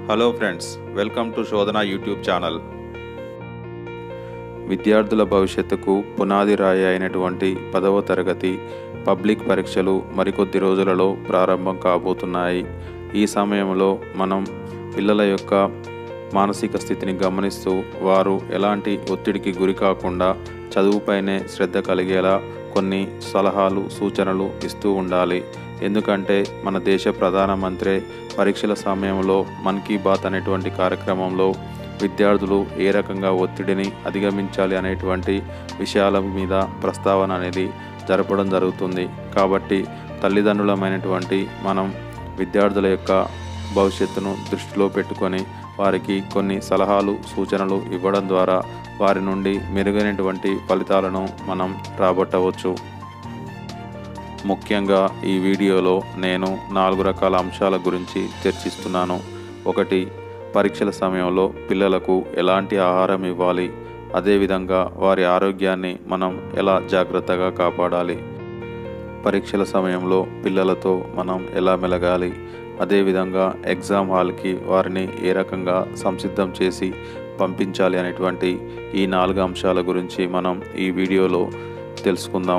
hello friends welcome to Shodhana YouTube channel విద్యార్థుల భవిష్యత్తుకు పునాది రాయి అయినటువంటి పదవ తరగతి పబ్లిక్ పరీక్షలు మరికొద్ది రోజులలో ప్రారంభం కాబోతున్నాయి ఈ సమయంలో మనం పిల్లల యొక్క మానసిక స్థితిని గమనిస్తూ వారు ఎలాంటి ఒత్తిడికి గురి కాకుండా చదువుపైనే శ్రద్ధ కలిగేలా కొన్ని సలహాలు సూచనలు ఇస్తూ ఉండాలి ఎందుకంటే మన దేశ ప్రధానమంత్రి పరీక్షల సమయంలో మన్ కీ బాత్ అనేటువంటి కార్యక్రమంలో విద్యార్థులు ఏ రకంగా ఒత్తిడిని అధిగమించాలి అనేటువంటి విషయాల మీద ప్రస్తావన అనేది జరపడం జరుగుతుంది కాబట్టి తల్లిదండ్రులమైనటువంటి మనం విద్యార్థుల యొక్క భవిష్యత్తును దృష్టిలో పెట్టుకొని వారికి కొన్ని సలహాలు సూచనలు ఇవ్వడం ద్వారా వారి నుండి మెరుగైనటువంటి ఫలితాలను మనం రాబట్టవచ్చు ముఖ్యంగా ఈ వీడియోలో నేను నాలుగు రకాల అంశాల గురించి చర్చిస్తున్నాను ఒకటి పరీక్షల సమయంలో పిల్లలకు ఎలాంటి ఆహారం ఇవ్వాలి అదేవిధంగా వారి ఆరోగ్యాన్ని మనం ఎలా జాగ్రత్తగా కాపాడాలి పరీక్షల సమయంలో పిల్లలతో మనం ఎలా మెలగాలి అదేవిధంగా ఎగ్జామ్ హాల్కి వారిని ఏ రకంగా సంసిద్ధం చేసి పంపించాలి అనేటువంటి ఈ నాలుగు అంశాల గురించి మనం ఈ వీడియోలో తెలుసుకుందాం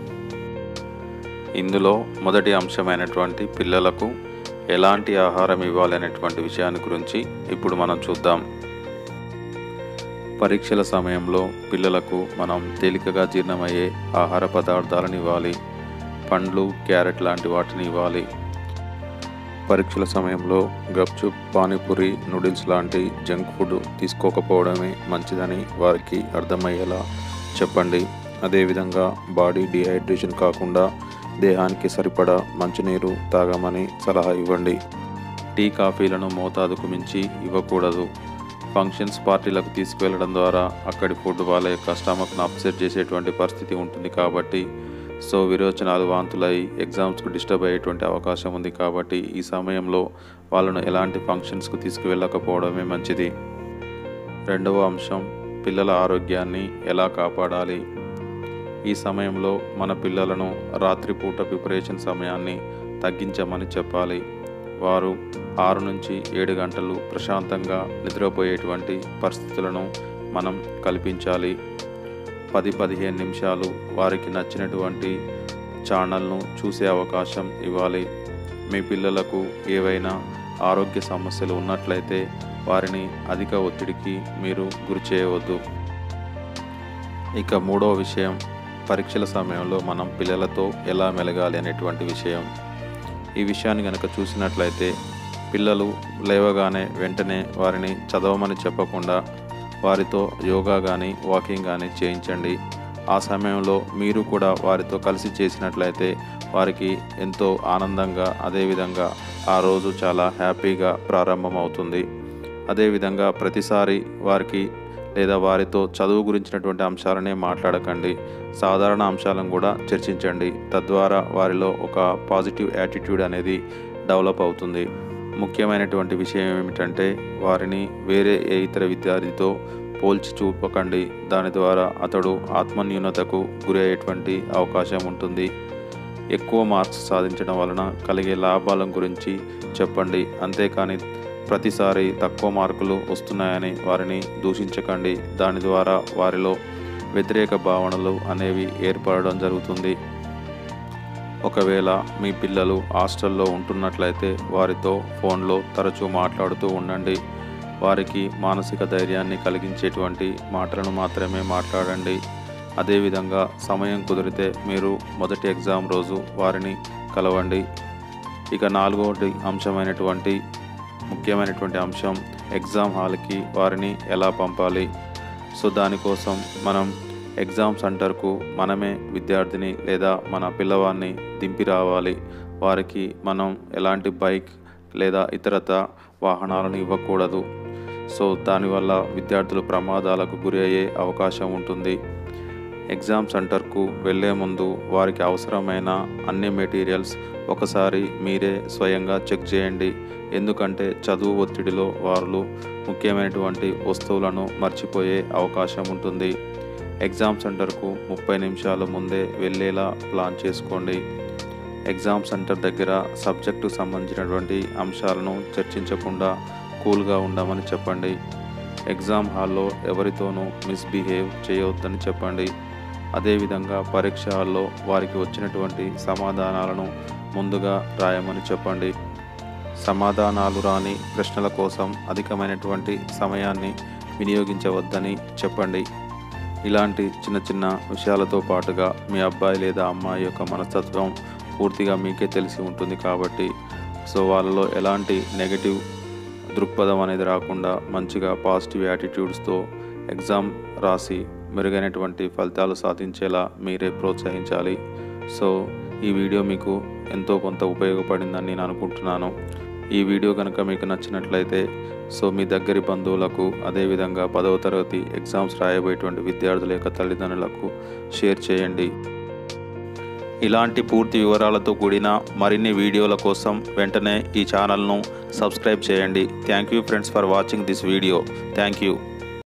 ఇందులో మొదటి అంశమైనటువంటి పిల్లలకు ఎలాంటి ఆహారం ఇవ్వాలి అనేటువంటి విషయాన్ని గురించి ఇప్పుడు మనం చూద్దాం పరీక్షల సమయంలో పిల్లలకు మనం తేలికగా జీర్ణమయ్యే ఆహార పదార్థాలను ఇవ్వాలి పండ్లు క్యారెట్ లాంటి వాటిని ఇవ్వాలి పరీక్షల సమయంలో గప్చుప్ పానీపూరి నూడిల్స్ లాంటి జంక్ ఫుడ్ తీసుకోకపోవడమే మంచిదని వారికి అర్థమయ్యేలా చెప్పండి అదేవిధంగా బాడీ డిహైడ్రేషన్ కాకుండా దేహానికి సరిపడా మంచినీరు తాగమని సలహా ఇవ్వండి టీ కాఫీలను మోతాదుకు మించి ఇవ్వకూడదు ఫంక్షన్స్ పార్టీలకు తీసుకువెళ్ళడం ద్వారా అక్కడి ఫుడ్ వాళ్ళ యొక్క స్టమక్ను అప్సెట్ చేసేటువంటి పరిస్థితి ఉంటుంది కాబట్టి సో విరోచనాలు వాంతులై ఎగ్జామ్స్కు డిస్టర్బ్ అయ్యేటువంటి అవకాశం ఉంది కాబట్టి ఈ సమయంలో వాళ్ళను ఎలాంటి ఫంక్షన్స్కు తీసుకువెళ్ళకపోవడమే మంచిది రెండవ అంశం పిల్లల ఆరోగ్యాన్ని ఎలా కాపాడాలి ఈ సమయంలో మన పిల్లలను రాత్రిపూట ప్రిపరేషన్ సమయాన్ని తగ్గించమని చెప్పాలి వారు ఆరు నుంచి ఏడు గంటలు ప్రశాంతంగా నిద్రపోయేటువంటి పరిస్థితులను మనం కల్పించాలి పది పదిహేను నిమిషాలు వారికి నచ్చినటువంటి ఛానల్ను చూసే అవకాశం ఇవ్వాలి మీ పిల్లలకు ఏవైనా ఆరోగ్య సమస్యలు ఉన్నట్లయితే వారిని అధిక ఒత్తిడికి మీరు గురి చేయవద్దు ఇక మూడవ విషయం పరీక్షల సమయంలో మనం పిల్లలతో ఎలా మెలగాలి అనేటువంటి విషయం ఈ విషయాన్ని కనుక చూసినట్లయితే పిల్లలు లేవగానే వెంటనే వారిని చదవమని చెప్పకుండా వారితో యోగా కానీ వాకింగ్ కానీ చేయించండి ఆ సమయంలో మీరు కూడా వారితో కలిసి చేసినట్లయితే వారికి ఎంతో ఆనందంగా అదేవిధంగా ఆ రోజు చాలా హ్యాపీగా ప్రారంభమవుతుంది అదేవిధంగా ప్రతిసారి వారికి లేదా వారితో చదువు గురించినటువంటి అంశాలనే మాట్లాడకండి సాధారణ అంశాలను కూడా చర్చించండి తద్వారా వారిలో ఒక పాజిటివ్ యాటిట్యూడ్ అనేది డెవలప్ అవుతుంది ముఖ్యమైనటువంటి విషయం ఏమిటంటే వారిని వేరే ఏ ఇతర విద్యార్థితో పోల్చి చూపకండి దాని ద్వారా అతడు ఆత్మన్యూనతకు గురి అయ్యేటువంటి అవకాశం ఉంటుంది ఎక్కువ మార్క్స్ సాధించడం వలన కలిగే లాభాల గురించి చెప్పండి అంతేకాని ప్రతిసారి తక్కువ మార్కులు వస్తున్నాయని వారిని దూషించకండి దాని ద్వారా వారిలో వ్యతిరేక భావనలు అనేవి ఏర్పడడం జరుగుతుంది ఒకవేళ మీ పిల్లలు హాస్టల్లో ఉంటున్నట్లయితే వారితో ఫోన్లో తరచూ మాట్లాడుతూ ఉండండి వారికి మానసిక ధైర్యాన్ని కలిగించేటువంటి మాటలను మాత్రమే మాట్లాడండి అదేవిధంగా సమయం కుదిరితే మీరు మొదటి ఎగ్జామ్ రోజు వారిని కలవండి ఇక నాలుగవది అంశమైనటువంటి ముఖ్యమైనటువంటి అంశం ఎగ్జామ్ హాల్కి వారిని ఎలా పంపాలి సో దానికోసం మనం ఎగ్జామ్ సెంటర్కు మనమే విద్యార్థిని లేదా మన పిల్లవాడిని దింపి రావాలి వారికి మనం ఎలాంటి బైక్ లేదా ఇతరత వాహనాలను ఇవ్వకూడదు సో దానివల్ల విద్యార్థులు ప్రమాదాలకు గురి అయ్యే అవకాశం ఉంటుంది ఎగ్జామ్ సెంటర్కు వెళ్ళే ముందు వారికి అవసరమైన అన్ని మెటీరియల్స్ ఒకసారి మీరే స్వయంగా చెక్ చేయండి ఎందుకంటే చదువు ఒత్తిడిలో వారు ముఖ్యమైనటువంటి వస్తువులను మర్చిపోయే అవకాశం ఉంటుంది ఎగ్జామ్ సెంటర్కు ముప్పై నిమిషాల ముందే వెళ్ళేలా ప్లాన్ చేసుకోండి ఎగ్జామ్ సెంటర్ దగ్గర సబ్జెక్టు సంబంధించినటువంటి అంశాలను చర్చించకుండా కూల్గా ఉండమని చెప్పండి ఎగ్జామ్ హాల్లో ఎవరితోనూ మిస్బిహేవ్ చేయవద్దని చెప్పండి అదేవిధంగా పరీక్ష హాల్లో వారికి వచ్చినటువంటి సమాధానాలను ముందుగా రాయమని చెప్పండి సమాధానాలు రాని ప్రశ్నల కోసం అధికమైనటువంటి సమయాన్ని వినియోగించవద్దని చెప్పండి ఇలాంటి చిన్న చిన్న విషయాలతో పాటుగా మీ అబ్బాయి లేదా అమ్మాయి యొక్క మనస్తత్వం పూర్తిగా మీకే తెలిసి ఉంటుంది కాబట్టి సో వాళ్ళలో ఎలాంటి నెగటివ్ దృక్పథం అనేది రాకుండా మంచిగా పాజిటివ్ యాటిట్యూడ్స్తో ఎగ్జామ్ రాసి మెరుగైనటువంటి ఫలితాలు సాధించేలా మీరే ప్రోత్సహించాలి సో ఈ వీడియో మీకు ఎంతో కొంత ఉపయోగపడిందని నేను అనుకుంటున్నాను ఈ వీడియో కనుక మీకు నచ్చినట్లయితే సో మీ దగ్గరి బంధువులకు అదేవిధంగా పదవ తరగతి ఎగ్జామ్స్ రాయబోయేటువంటి విద్యార్థుల యొక్క తల్లిదండ్రులకు షేర్ చేయండి ఇలాంటి పూర్తి వివరాలతో కూడిన మరిన్ని వీడియోల కోసం వెంటనే ఈ ఛానల్ను సబ్స్క్రైబ్ చేయండి thank you friends for watching this video thank you